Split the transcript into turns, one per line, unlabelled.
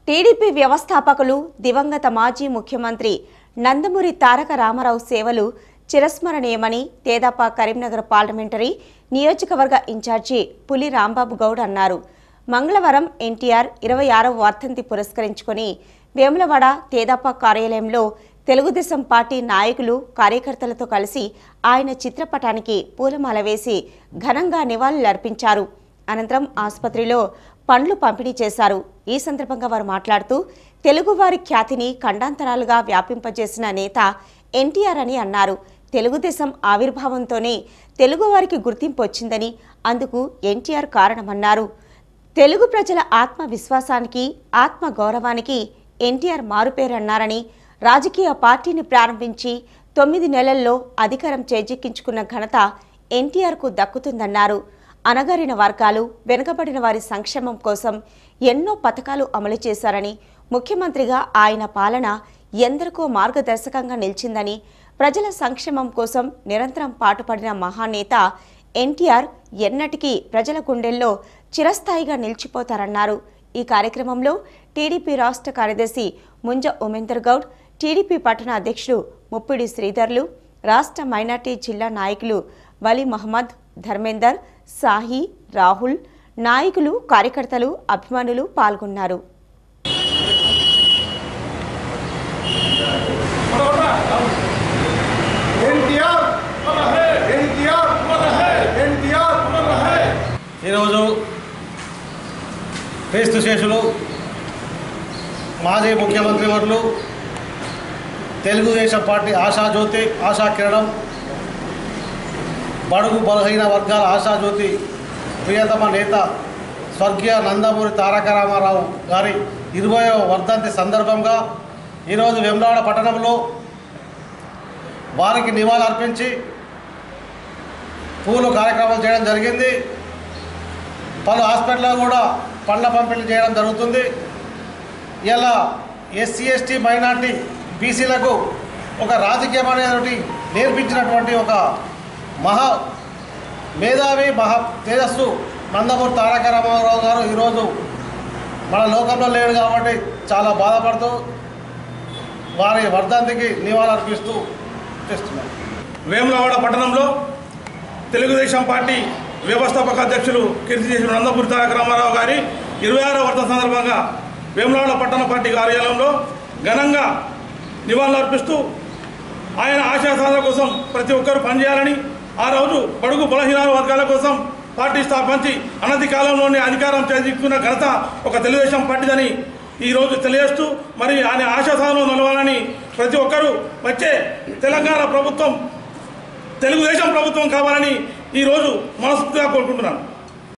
TDP వ్యవస్థాపకులు దివంగత మాజీ ముఖ్యమంత్రి నందమూరి తారక రామారావు సేవలు చిరస్మరణీయమని తేదాప కరీంనగర్ పార్లమెంటరీ నియోజకవర్గ ఇన్ఛార్జి పులి రాంబాబు గౌడ్ అన్నారు మంగళవారం ఎన్టీఆర్ ఇరవై ఆరవ వర్ధంతి పురస్కరించుకొని వేములవాడ తేదాప కార్యాలయంలో తెలుగుదేశం పార్టీ నాయకులు కార్యకర్తలతో కలిసి ఆయన చిత్రపటానికి పూలమాల వేసి ఘనంగా నివాళులర్పించారు అనంతరం ఆసుపత్రిలో పండ్లు పంపిణీ చేశారు ఈ సందర్భంగా వారు మాట్లాడుతూ తెలుగువారి ఖ్యాతిని ఖండాంతరాలుగా వ్యాపింపజేసిన నేత ఎన్టీఆర్ అని అన్నారు తెలుగుదేశం ఆవిర్భావంతోనే తెలుగువారికి గుర్తింపు వచ్చిందని అందుకు ఎన్టీఆర్ కారణమన్నారు తెలుగు ప్రజల ఆత్మ విశ్వాసానికి ఆత్మ గౌరవానికి ఎన్టీఆర్ మారుపేరన్నారని రాజకీయ పార్టీని ప్రారంభించి తొమ్మిది నెలల్లో అధికారం చేజిక్కించుకున్న ఘనత ఎన్టీఆర్కు దక్కుతుందన్నారు అనగారిన వర్గాలు వెనుకబడిన వారి సంక్షేమం కోసం ఎన్నో పథకాలు అమలు చేశారని ముఖ్యమంత్రిగా ఆయన పాలన ఎందరికో మార్గదర్శకంగా నిలిచిందని ప్రజల సంక్షేమం కోసం నిరంతరం పాటుపడిన మహానేత ఎన్టీఆర్ ఎన్నటికీ ప్రజల గుండెల్లో చిరస్థాయిగా నిలిచిపోతారన్నారు ఈ కార్యక్రమంలో టీడీపీ రాష్ట్ర కార్యదర్శి ముంజ ఉమేందర్ గౌడ్ టీడీపీ పట్టణ అధ్యక్షుడు ముప్పిడి శ్రీధర్లు రాష్ట్ర మైనార్టీ జిల్లా నాయకులు వలీ మహమ్మద్ ధర్మేందర్ సాహి రాహుల్ నాయకులు కార్యకర్తలు అభిమానులు పాల్గొన్నారు
ఎన్టీఆర్ ఎన్టీఆర్ ఎన్టీఆర్
ఈరోజు క్రీస్తు శేషులు మాజీ ముఖ్యమంత్రి వర్లు తెలుగుదేశం పార్టీ ఆశాజ్యోతి ఆశా కిరణం బడుగు బలహీన వర్గాల ఆశాజ్యోతి ప్రియతమ నేత స్వర్గీయ నందమూరి తారక రామారావు గారి ఇరవయవ వర్ధంతి సందర్భంగా ఈరోజు వెమ్లాడ పట్టణంలో వారికి నివాళులర్పించి పూలు కార్యక్రమాలు చేయడం జరిగింది పలు హాస్పిటల్లో కూడా పండ్ల పంపిణీ చేయడం జరుగుతుంది ఇలా ఎస్సీ ఎస్టీ మైనార్టీ బీసీలకు ఒక రాజకీయం అనేది నేర్పించినటువంటి ఒక మహా మేధావి మహా తేజస్సు నందమూరి తారక రామారావు గారు ఈరోజు మన లోకంలో లేడు కాబట్టి చాలా బాధపడుతూ వారి వర్ధంతికి నివాళులర్పిస్తూ చేస్తున్నారు
వేములవాడ పట్టణంలో తెలుగుదేశం పార్టీ వ్యవస్థాపక అధ్యక్షులు కీర్తి చేసిన నందపూరి తారక రామారావు గారి ఇరవై ఆరో వర్ధ సందర్భంగా వేములవాడ పట్టణ పార్టీ కార్యాలయంలో ఘనంగా నివాళులర్పిస్తూ ఆయన ఆశయ సాధన కోసం ప్రతి ఒక్కరూ పనిచేయాలని ఆ రోజు బడుగు బలహీన వర్గాల కోసం పార్టీ స్థాపించి అనతి కాలంలోనే అధికారం చేజిక్కున్న ఘనత ఒక తెలుగుదేశం పార్టీదని ఈరోజు తెలియజేస్తూ మరి ఆయన ఆశా సాధనలో నిలవాలని ప్రతి ఒక్కరూ వచ్చే తెలంగాణ ప్రభుత్వం తెలుగుదేశం ప్రభుత్వం కావాలని ఈరోజు మనస్ఫూర్తిగా కోరుకుంటున్నాను